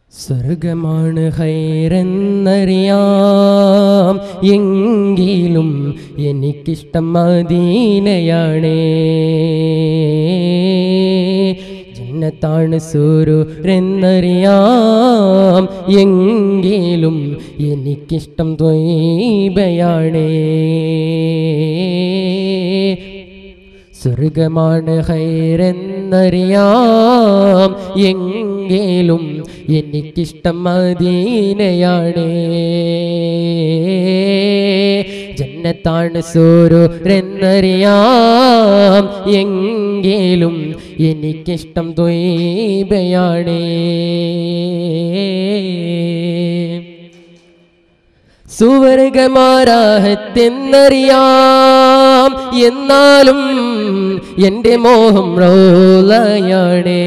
സ്വർഗമാണ് ഹൈറെന്നറിയാം എങ്കിലും എനിക്കിഷ്ടം മദീനയാണേ ജന്നത്താണ് സൂര്യരെന്നറിയാം എങ്കിലും എനിക്കിഷ്ടം ദ്വൈബയാണേ സ്വർഗമാണ് ഹൈരെന്നറിയാം എങ്കിലും എനിക്കിഷ്ടം മദീനയാണ് ജന്നത്താണ് സൂര്യരെന്നറിയാം എങ്കിലും എനിക്കിഷ്ടം ദ്വൈബയാണ് സുവർഗമാരാഹത്തെന്നറിയാം എന്നാലും എൻ്റെ മോഹം റോലയാണേ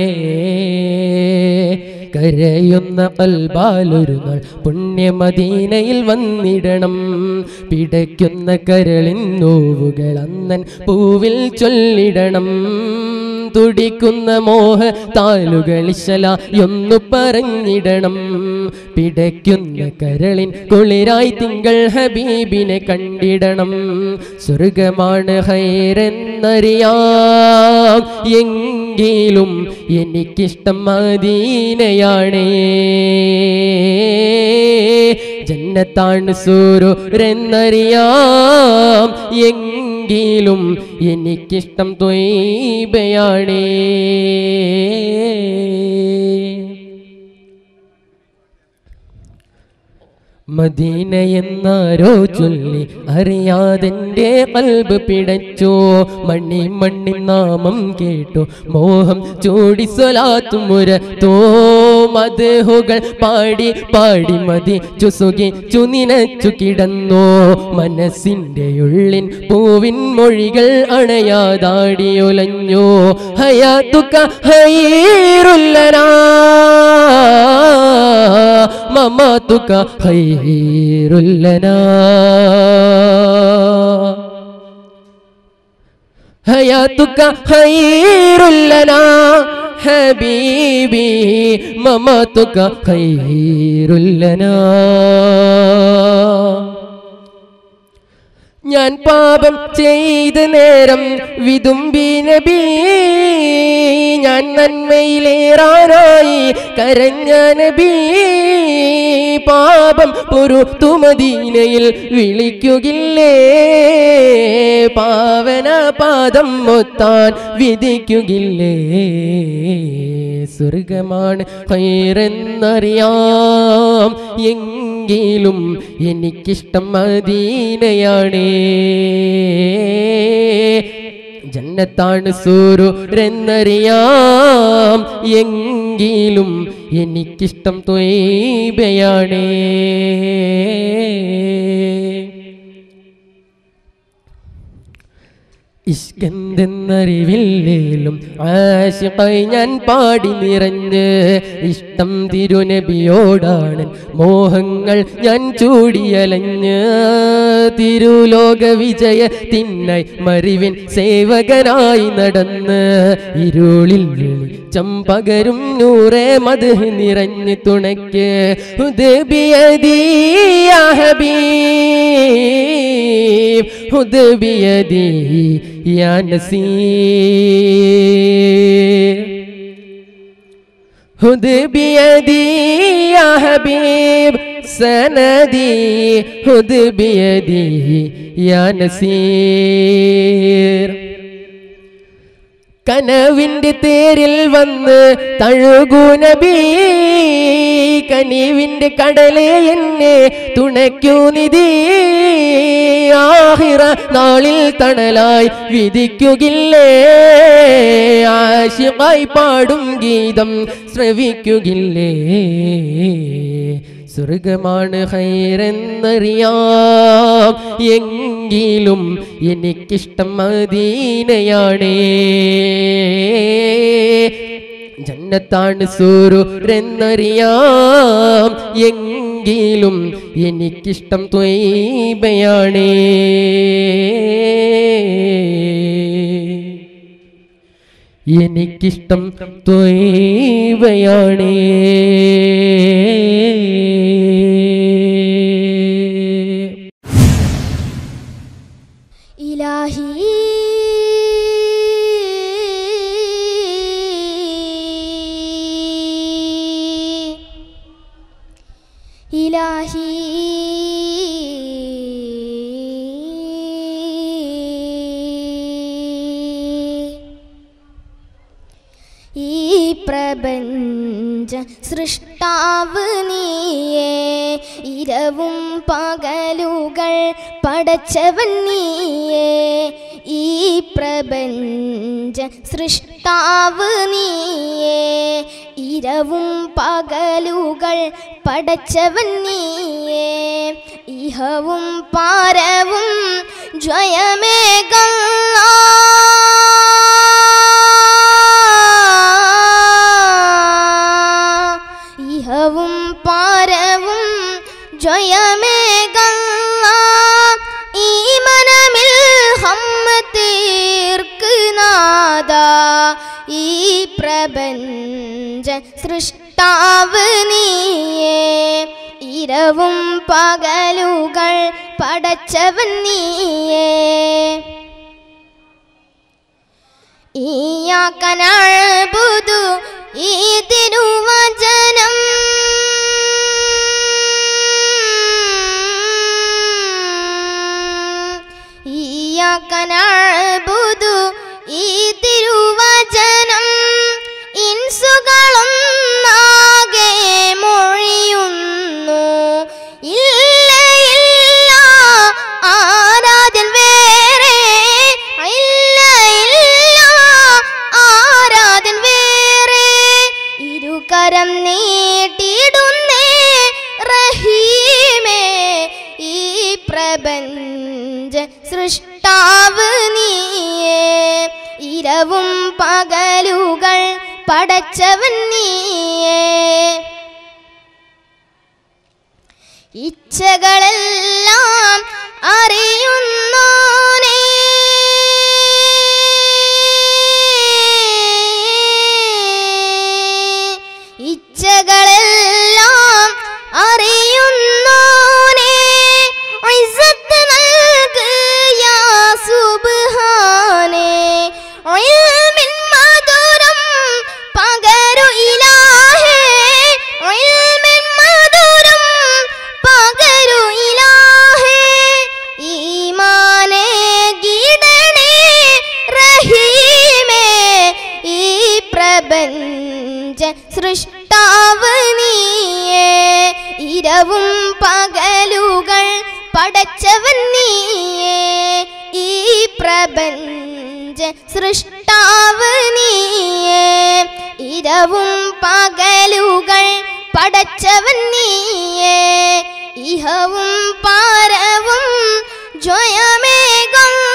കരയുന്ന കൽബാലൊരു നാൾ പുണ്യമദീനയിൽ വന്നിടണം പിടയ്ക്കുന്ന കരളിൻ നോവുകൾ അന്നൻ പൂവിൽ ചൊല്ലിടണം തുടിക്കുന്ന മോഹ താലുകളിശല ഒന്നു പറഞ്ഞിടണം പിടയ്ക്കുന്ന കരളിൻ കുളിരായി തിങ്കൾ ഹബീബിനെ കണ്ടിടണം സ്വർഗമാണ് ഹൈരെന്നറിയാം എങ്കിലും എനിക്കിഷ്ടം മദീനയാണേ ജന്നത്താണ് സൂര്യരെന്നറിയാം എങ്കിലും എനിക്കിഷ്ടം ദ്വൈബയാണേ മദീന എന്നാരോ ചൊല്ലി അറിയാതെന്റെ കൽബ് പിടച്ചോ മണ്ണി മണ്ണി നാമം കേട്ടു മോഹം ചൂടി സ്വലാത്തുമുര തോ മധുഹുകൾ പാടി പാടി മതി ചുസുകി ചുനിനച്ചു കിടന്നോ മനസ്സിന്റെ ഉള്ളിൻ പൂവിൻ മൊഴികൾ അണയാതാടിയൊലഞ്ഞോ ഹയാത്തുക്ക ഹൈറുല്ലനാ മമാത്തുക ഹൈറുല്ലനാ ഹയാത്തുക ഹൈറുല്ലനാ ഹബീബി മമാത്തുക ഹൈറുല്ലനാ ഞാൻ പാപം ചെയ്ത നേരം വിതുമ്പി നബി ഞാൻ നന്മയിലേറാനായി കരഞ്ഞ നബി പാപം പൊരുത്തുമദീനയിൽ വിളിക്കുകില്ലേ പാവന പാദം മൊത്താൻ വിധിക്കുകില്ലേ സ്വർഗമാണ് ഹൈറെന്നറിയാം എങ്കിലും എനിക്കിഷ്ടം മദീനയാണേ ജന്നത്താണ് സൂര്യരെന്നറിയാം എങ്കിലും എനിക്കിഷ്ടം ത്വയ്ബയാണേ ഇഷ്കന്തെന്നറിവില്ലേലും ആശിക്കായി ഞാൻ പാടി നിറഞ്ഞ് ഇഷ്ടം തിരുനബിയോടാണ് മോഹങ്ങൾ ഞാൻ ചൂടിയലഞ്ഞ് തിരുലോക വിജയ തിന്നായി മറിവിൻ സേവകനായി നടന്ന് ഇരുളിൽ വെളിച്ചം പകരും നൂറെ മത് നിറഞ്ഞ് തുണയ്ക്ക് ഹുദബിയദിയ ഹബീബ് ഹുദബിയദി യാ നസീർ خذ بيدي يا حبيب سندي خذ بيدي يا نسير കനവിന്റെ തേരിൽ വന്ന് തഴുകൂ നബി കനിവിന്റെ കടലെ എന്നെ തുണയ്ക്കൂ നിധി ആഹിറ നാളിൽ തണലായി വിധിക്കുകില്ലേ ആശിമായി പാടും ഗീതം ശ്രവിക്കുകില്ലേ സ്വർഗമാണ് ഹൈറെന്നറിയാം എങ്കിലും എനിക്കിഷ്ടം മദീനയാണേ ജന്നത്താണ് സൂര്യരെന്നറിയാം എങ്കിലും എനിക്കിഷ്ടം ത്വയ്ബയാണേ എനിക്കിഷ്ടം ത്വയ്വയാണേ ഇലാഹി ഈ പ്രപഞ്ച സൃഷ്ടാവ് നീയേ ഇരവും പകലുകൾ പടച്ചവൻ നീയേ ഈ പ്രപഞ്ച സൃഷ്ടാവ് നീയേ ഇരവും പകലുകൾ പടച്ചവൻ നീയേ ഇഹവും പാരവും ജയമേകല്ല ഇഹവും പാരവും ജയമേകല്ല ഈ മനമിൽ ഹമ്മ തീർക്ക് നാദ ഈ പ്രപഞ്ച സൃഷ്ടാവ് നീയേ ഇരവും പകലുകൾ പടച്ചവൻ നീയേ إياك نعبد إيدن وجنم إياك نعبد إيدن وجنم ഇൻസുകളൊന്നാകെ മൊഴിയുന്നു ഇല്ല ഇല്ല ആരാധ്യൻ വേറെ ഇല്ല ഇല്ല ആരാധ്യൻ വേറെ ഇരുകരം നീട്ടിടുന്നേ റഹീമേ ഈ പ്രപഞ്ച സൃഷ്ടാവ് നീയേ ഇരവും പകലുകൾ പടച്ചവൻ നീയേ ഇച്ഛകളെല്ലാം അറിയുന്നോനേ ഇച്ഛകളെല്ലാം അറിയുന്നോനേ ഇസ്സത്ത് നൽക് യാ സുബ്ഹാനേ ഇൽമിൻ മധുരം പകരു ഇലാഹേ ഇൽമിൻ മധുരം പകരു ഇലാഹേ ഈമാനേ ഗീടണേ റഹീമേ ഈ പ്രപഞ്ച സൃഷ്ടാവ് നീയേ ഇരവും പകലുകൾ പടച്ചവൻ നീയേ ഈ പ്രപഞ്ച സൃഷ്ടാവ് നീയേ ഇരവും പകലുകൾ പടച്ചവൻ നീയേ ഇഹവും പാരവും ജയമേകം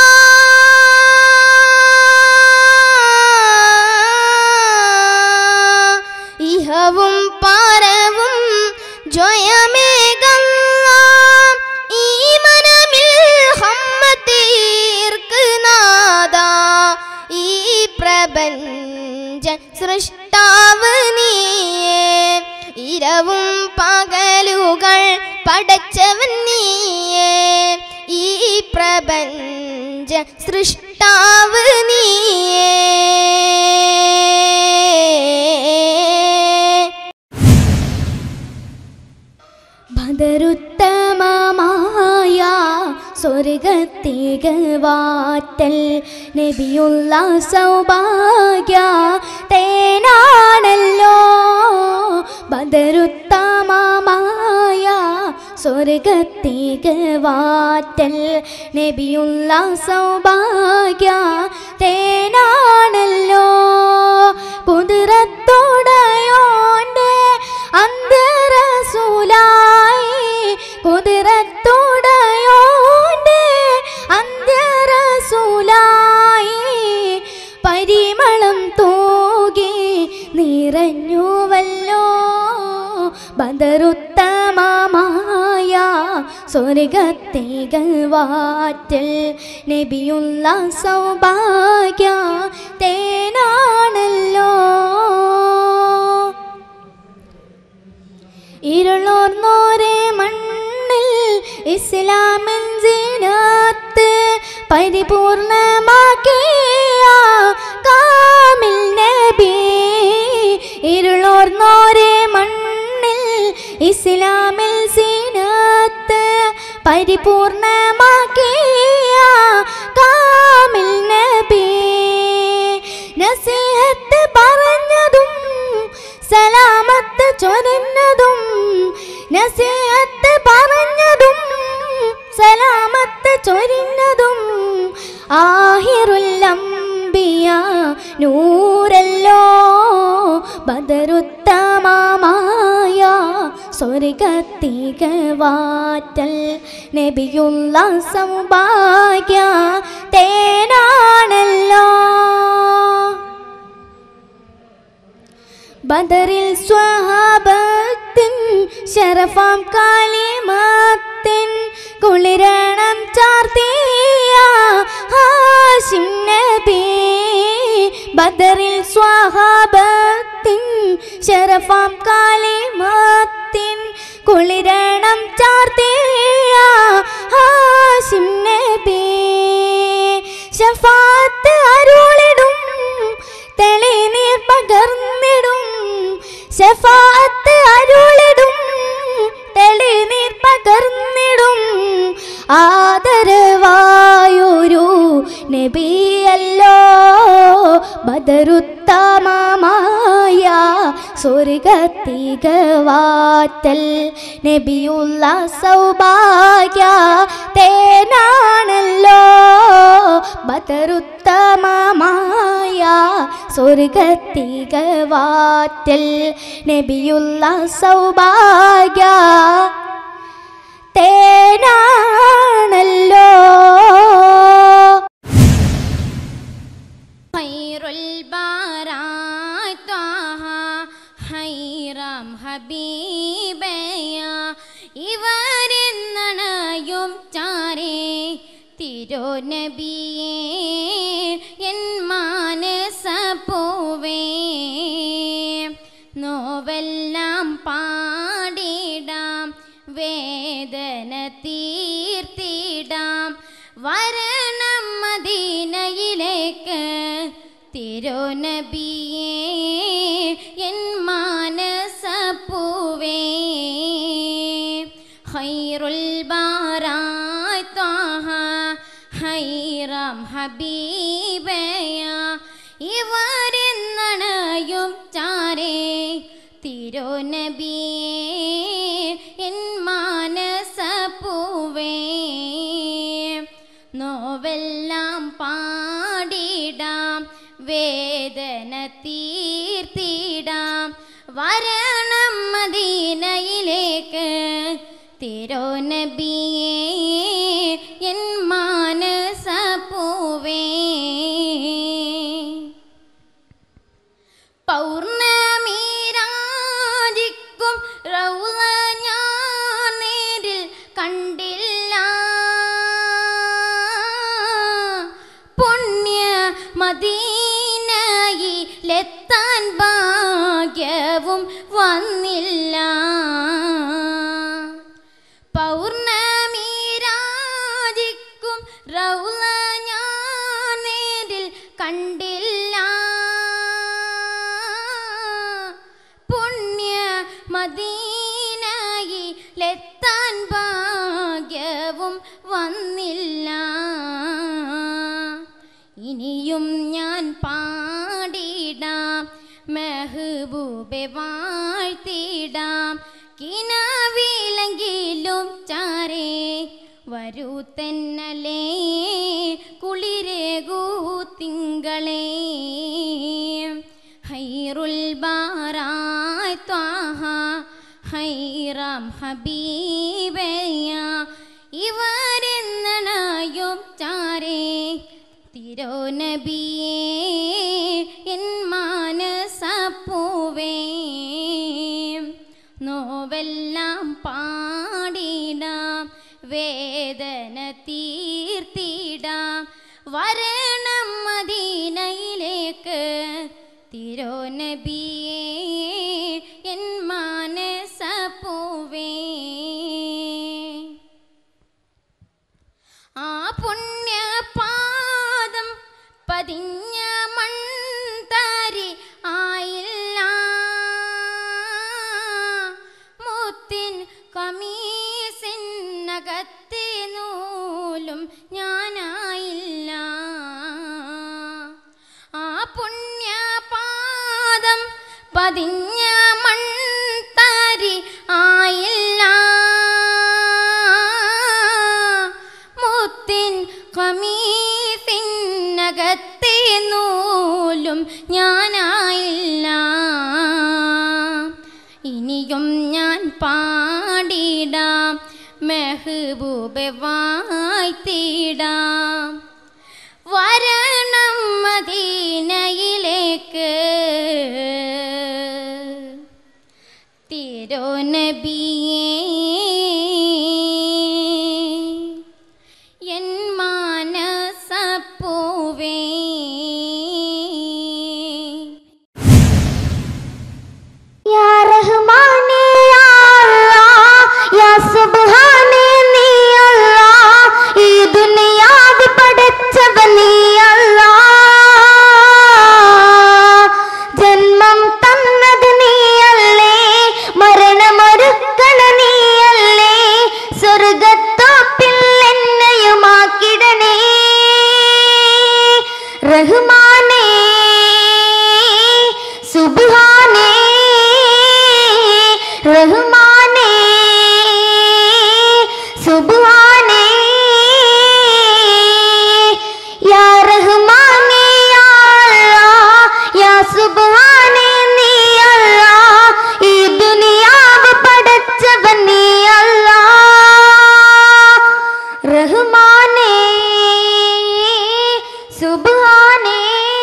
ഇഹവും പാരവും ജയമേകം ഈ മനമിൽ ഹമ്മ തീർക്ക് നാദ ഈ പ്രപഞ്ച സൃഷ്ടാവ് നീയേ ഇരവും പകലുകൾ പടച്ചവൻ നീയേ ഈ പ്രപഞ്ച സൃഷ്ടാവ് നീയേ ഭദരുത്തമമായ സ്വർഗത്തികവാറ്റൽ നബിയുള്ള സൗഭാഗ്യ തേനാണല്ലോ ബദരുത്തമമായ സ്വർഗത്തികവാറ്റൽ നബിയുള്ള സൗഭാഗ്യ തേനാണല്ലോ കുതിരത്തോടയോണ്ട് അന്തരസൂലായി കുതിരത്തോടയോണ്ട് അന്തരസൂലായി പരിമളം തൂകി നിറഞ്ഞുവല്ലോ ബദറുത്തമമായ സ്വർഗത്തികവാറ്റൽ നബിയുള്ള സൗഭാഗ്യ തേനാണല്ലോ ഇരുളോർന്നോരെ മണ്ണിൽ ഇസ്ലാമിൻ ജീനത്ത് പരിപൂർണമാക്കിയ കാമിൽ നബി ഇരുളോർന്നോരെ മണ്ണിൽ ഇസ്ലാമിൽ സീനത്ത് പരിപൂർണമാക്കിയ കാമിൽ നബി നസീഹത്ത് പറഞ്ഞതും സലാമത്ത് ചൊരിഞ്ഞതും നസീഹത്ത് പറഞ്ഞതും സലാമത്ത് ചൊരിഞ്ഞതും ആഹിറുല്ലംബിയ നൂരല്ലോ ബദറുത്തമായ സ്വർഗത്തികവാറ്റൽ നബിയുള്ള സൗഭാഗ്യ തേനാണല്ലോ ബദറിൽ സ്വഹാബത്തിൻ ശരഫാം കാലിമത്തിൻ കുളിരണം ചാർത്തിയ ഹാഷിം നബി ബദറിൽ സ്വഹാബത്തിൻ ശരഫാം കാലിമത്തിൻ കുളിരണം ചാർത്തിയ ഹാഷിം നബി ഷഫാത്ത് അരുളിടും തെളിനീർ പകർന്നിടും ഷഫാത്ത് അരുളിടും തെളിനീർ പകർന്നിടും ആദരവായൊരു നബിയല്ലോ ബദറുത്തമമായ സ്വർഗത്തികവാറ്റൽ നബിയുള്ള സൗഭാഗ്യ തേനാണല്ലോ ബദറുത്തമമായ സ്വർഗത്തികവാറ്റൽ നബിയുള്ള സൗഭാഗ്യ തേനാണല്ലോ ഖൈറുൽ ബാറായ് ത്വാഹ ഹൈറാം ഹബീബയ ഇവരെന്നണയും ചാരേ തിരോ നബിയേ എൻ മാനസപ്പൂവേ നോവെല്ലാം പാടിടാം വേദന തീർത്തിടാം വരണം മദീനയിലേക്ക് തിരുനബിയേ എൻ മാനസപ്പൂവേ ഖൈറുൽ ബാറായ് ത്വാഹ ഹൈറാം ഹബീബയ ഇവരെന്നണയും ചാരേ തിരുനബിയേ എൻ മാനസപ്പൂവേ നോവെല്ലാം പാടിടാം വേദന തീർത്തിടാം വരണം മദീനയിലേക്ക് തിരുനബിയേ എൻ മാനസപ്പൂവേ പൗർണമീരാജിക്കും റൗള ഞാൻ നേരിൽ കണ്ടില്ല പുണ്യ മദീനയിലെത്താൻ ഭാഗ്യവും വന്നില്ല പൗർണമീരാജിക്കും റൗള ഞാൻ നേരിൽ കണ്ടില്ല പുണ്യ മദീനയിലെത്താൻ ഭാഗ്യവും വന്നില്ല ഇനിയും ഞാൻ പാടിടാം മെഹബൂബെ വാഴ്ത്തിടാം കിനാവിലെങ്കിലും ചാരേ വരൂ തെന്നലേ കുളിരേകൂ തിങ്കളേ ഹൈറുൽ ബാറായ് ത്വാഹ ഹൈറാം ഹബീബയ ഇവരെന്നണയും ചാരേ തിരോ നബിയേ എൻ മാനസപ്പൂവേ നോവെല്ലാം പാടിടാം വേദന തീർത്തിടാം വരണം മദീനയിലേക്ക് തിരോ നബിയേ എൻ മാനസപ്പൂവേ ആ പുണ്യപാദം പതിഞ്ഞ പതിഞ്ഞ മൺതാരി ആയില്ല മുത്തിൻ കമീസിനകത്തെ നൂലും ഞാനായില്ല ഇനിയും ഞാൻ പാടിടാം മെഹബൂബെ വായ്ത്തിടാം വരണം മദീനയിലേക്ക് തിരോ നബിയേ എൻ മാനസപ്പൂവേ യാ റഹ്മാനേ യാ അല്ലാഹ് യാ സുബ്ഹാനേ നീ അല്ലാഹ് ഈ ദുനിയാവ് പടച്ചവൻ നീ അല്ലാഹ് ജന്മം തന്നത് നീയല്ലേ മരണമൊരുക്കണ നീയല്ലേ സ്വർഗത്തോപ്പിൽ എന്നെയുമാക്കിടണേ റഹ്മാനേ സുബ്ഹാനേ റഹ്മാനേ സുബ്ഹാനേ യാ റഹ്മാനേ യാ അല്ലാഹ് യാ സുബ്ഹാനേ നീ അല്ലാഹ് ഈ ദുനിയാവ് പടച്ചവൻ നീ അല്ലാഹ് റഹ്മാനേ സുബ്ഹാനേ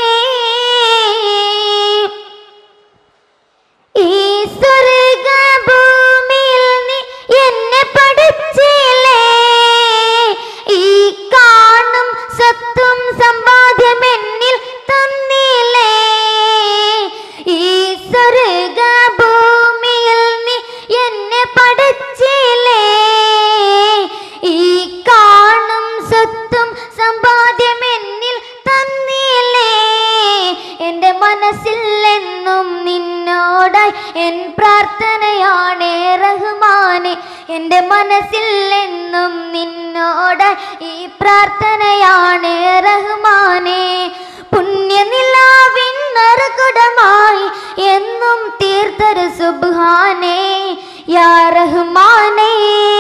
ഈ സ്വർഗഭൂമിയിൽ നീ എന്നെ പഠിച്ചില്ലേ ഈ കാണും സ്വത്തും സമ്പാദ്യം എന്നിൽ തന്നില്ലേ ഈ സ്വർഗഭൂമിയിൽ നീ എന്നെ പഠിച്ചില്ലേ ഈ കാണും സ്വത്തും സമ്പാദ്യം എന്നിൽ തന്നില്ലേ എൻ്റെ മനസ്സിൽ എന്നും നിന്നോടായി എൻ പ്രാർത്ഥനയാണ് റഹ്മാനെ എൻ്റെ മനസ്സിൽ എന്നും നിന്നോടായി ഈ പ്രാർത്ഥനയാണ് റഹ്മാനെ പുണ്യനിലാവിൻ നറുകുടമായി എന്നും തീർത്തൊരു സുബ്ഹാനേ യാ റഹ്മാനേ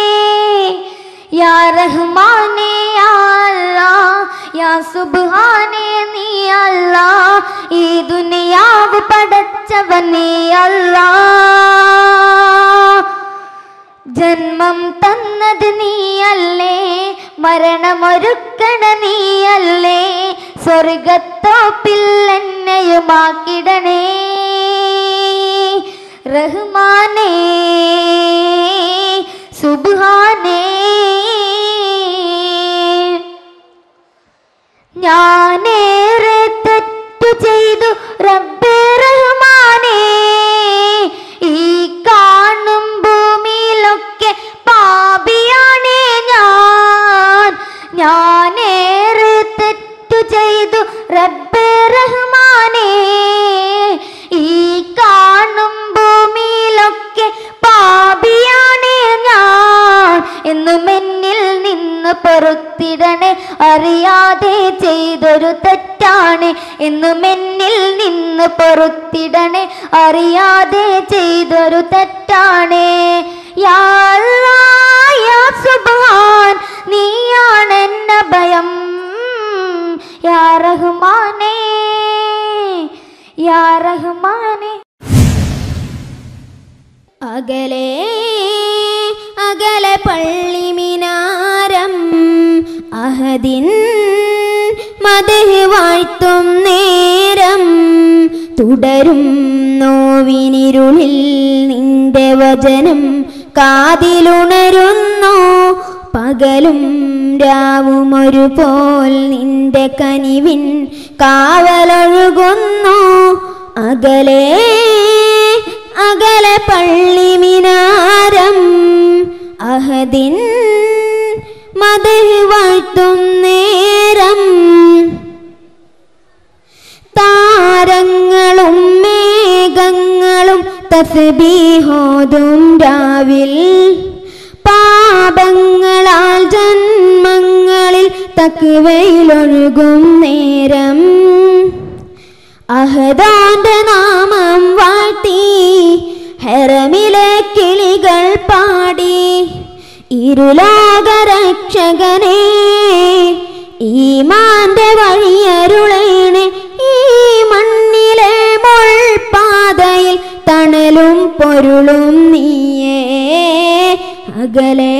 യാ റഹ്മാനേ യാ അല്ലാഹ് യാ സുബ്ഹാനേ നീ അല്ലാഹ് ഈ ദുനിയാവ് പടച്ചവൻ നീ അല്ലാഹ് ജന്മം തന്നത് നീയല്ലേ മരണമൊരുക്കണ നീയല്ലേ സ്വർഗത്തോപ്പിൽ എന്നെയുമാക്കിടണേ റഹ്മാനേ സുബ്ഹാനേ ഞാനേറെ തെറ്റു ചെയ്തു റബ്ബേ റഹ്മാനേ ഈ കാണും ഭൂമിയിലൊക്കെ പാപിയാണേ ഞാൻ ഞാനേറെ തെറ്റു ചെയ്തു റബ്ബേ റഹ്മാനേ ഈ കാണും ഭൂമിയിലൊക്കെ പാപിയാണേ ഞാൻ എന്നും എന്നിൽ നിന്ന് പൊറുത്തിടണേ അറിയാതെ ചെയ്തൊരു തെറ്റാണ് എന്നും എന്നിൽ നിന്ന് പൊറുത്തിടണേ അറിയാതെ ചെയ്തൊരു തെറ്റാണ് യാ അല്ലാ, യാ സുബ്ഹാൻ നീയാണ് എന്ന ഭയം യാ റഹ്മാനേ യാ റഹ്മാനേ അകലെ അകലെ പള്ളി മിനാരം അഹദിൻ മതഹ് വാഴ്ത്തും നേരം തുടരും നോവിനിരുളിൽ നിന്റെ വചനം കാതിലുണരുന്നു പകലും രാവും ഒരുപോൽ നിന്റെ കനിവിൻ കാവലൊഴുകുന്നു അകലെ അകലെ പള്ളി മിനാരം അഹദിൻ മതഹ് വാഴ്ത്തും നേരം താരങ്ങളും മേഘങ്ങളും തസ്ബീഹോതും രാവിൽ പാപങ്ങളാൽ ജന്മങ്ങളിൽ തക്കുവയിലൊഴുകും നേരം അഹദാന്റെ നാമം വാഴ്ത്തി ഇരുലോകരക്ഷകനെ ഈമാന്റെ വഴിയരുളേണെ ഈ മണ്ണിലെ മുൾപാതയിൽ തണലും പൊരുളും നീയേ അകലെ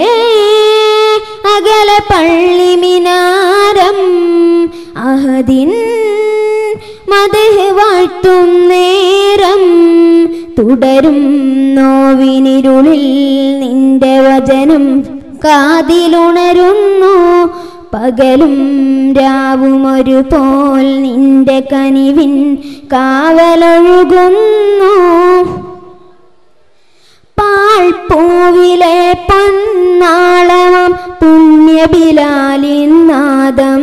അകലെ പള്ളി മിനാരം അഹദിൻ മതഹ് വാഴ്ത്തും നേരം തുടരും നോവിനിരുളിൽ നിന്റെ വചനം കാതിലുണരുന്നു പകലും രാവും ഒരുപോൽ നിന്റെ കനിവിൻ കാവലൊഴുകുന്നു പാൾപ്പൂവിലെ പൊന്നാളവം പുണ്യബിലാലിൻ നാദം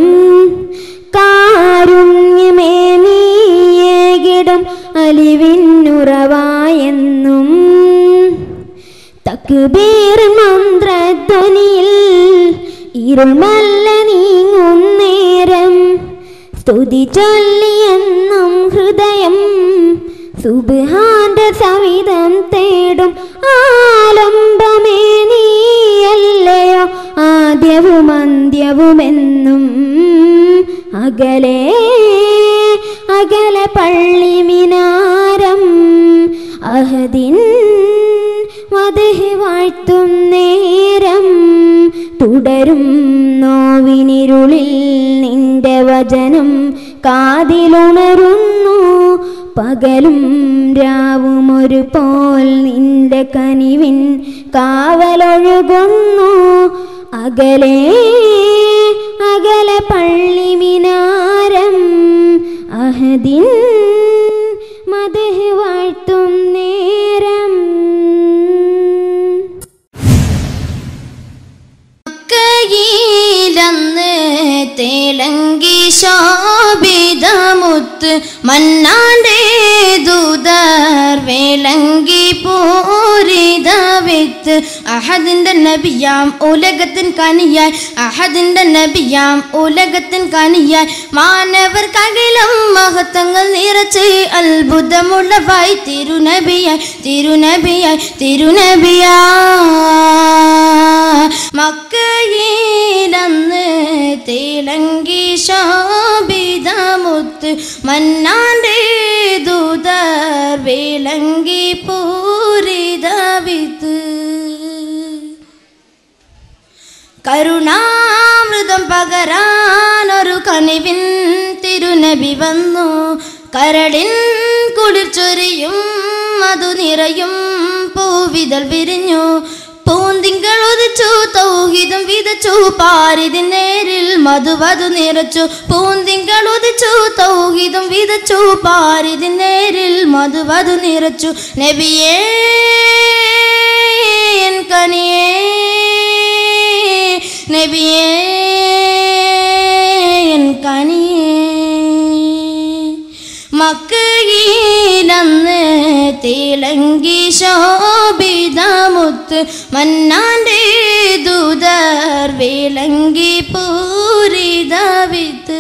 കാരുണ്യമേ നീയേകിടും അലിവിന്നുറവായെന്നും തക്ബീർ മന്ത്രധ്വനിയിൽ ഇരുൾമല്ല നീങ്ങും നേരം സ്തുതി ചൊല്ലിയെന്നും ഹൃദയം സുബാന്റെ സവിധം തേടും ആലംബമേ നീയല്ലയോ ആദ്യവും അന്ത്യവുമെന്നും അകലെ അകലെ പള്ളി മിനാരം അഹദിൻ മതഹ് വാഴ്ത്തും നേരം തുടരും നോവിനിരുളിൽ നിന്റെ വചനം കാതിലുണരുന്നു പകലും രാവും ഒരുപോൽ നിന്റെ കനിവിൻ കാവലൊഴുകുന്നു അകലെ അകലെ പള്ളി മിനാരം അഹദിൻ മതഹ് വാഴ്ത്തും നേരം കയ്യിലന്ന് തിളങ്കി ശോഭിതമുത്ത് മന്നാന്റെ ദൂതർ വിളങ്കി പൂരിത വിത്ത് അഹദിന്റെ നബിയാം ഉലകത്തിൻ കനിയായി അഹദിന്റെ നബിയാം ഉലകത്തിൻ കനിയായി മാനവർക്കകിലം മഹത്വങ്ങൾ നിറച്ച് അത്ഭുതമുള്ളവായി തിരുനബിയായി തിരുനബിയായി തിരുനബിയാ മക്കയിലന്ന് തിളങ്കി ശോഭിതമുത്ത് മന്നാന്റെ ദൂതർ വിളങ്കി പൂരിത വിത്ത് കരുണാമൃതം പകരാനൊരു കനിവിൻ തിരുനബി വന്നു കരളിൻ കുളിർച്ചൊരിയും മധു നിറയും പൂവിതൾ വിരിഞ്ഞു പൂന്തിങ്കൾ ഉദിച്ചു തൗഹിതം വിതച്ചു പാരിതിൻ നേരിൽ മധുവധു നിറച്ചു പൂന്തിങ്കൾ ഉദിച്ചു തൗഹിതം വിതച്ചു പാരിതിൻ നേരിൽ മധുവധു നിറച്ചു നബിയേ എൻ കനിയേ നബിയേ എൻ കനിയേ മക്കയിലന്ന് തിളങ്കി ശോഭിതമുത്ത് മന്നാന്റെ ദൂതർ വിളങ്കി പൂരിത വിത്ത്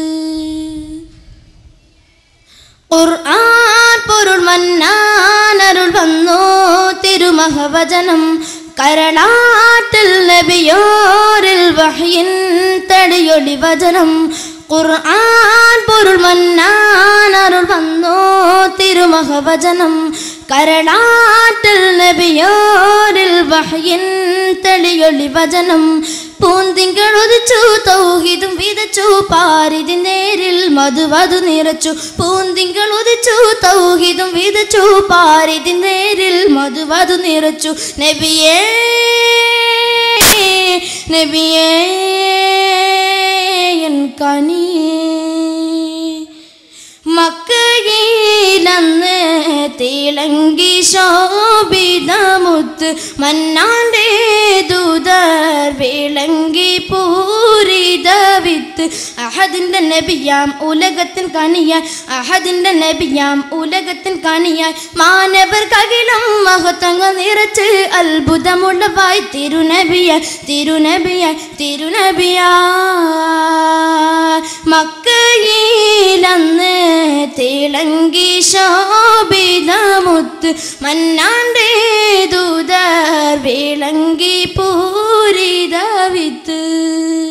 ഖുർആൻ പൊരുൾ മന്നാനരുൾ വന്നു തിരുമഹവചനം കരളാട്ടിൽ നബിയോരിൽ വഹയിൻ തടിയൊളി വചനം ഖുർആൻ പൊരുൾ മന്നാനരുൾ വന്നു തിരുമഹവചനം കരളാട്ടിൽ നബിയോരിൽ വഹയിൻ തെളിയൊളി വചനം പൂന്തിങ്കൾ ഉദിച്ചു തൗഹിദും വിതച്ചു പാരിതി നേരിൽ മധുവധു നിറച്ചു പൂന്തിങ്കൾ ഉദിച്ചു തൗഹിദും വിതച്ചു പാരിതി നേരിൽ മധുവധു നിറച്ചു നബിയേ നബിയേ എൻ കനിയേ മക്കയിലന്ന് തിളങ്കി ശോഭിതമുത്ത് മന്നാന്റെ ദൂതർ വിളങ്കി പൂരിത വിത്ത് അഹദിന്റെ നബിയാം ഉലകത്തിൻ കണിയായി അഹദിന്റെ നബിയാം ഉലകത്തിൻ കണിയായി മാനവർക്കകിലം മഹത്വങ്ങൾ നിറച്ച് അത്ഭുതമുള്ളവായി തിരുനബിയായി തിരുനബിയായി തിരുനബിയായി മക്കയിലന്ന് തിളങ്കി ശോഭിതമുത്ത് മന്നാന്റെ ദൂതർ വിളങ്കി പൂരിത പൂരിത വിത്ത്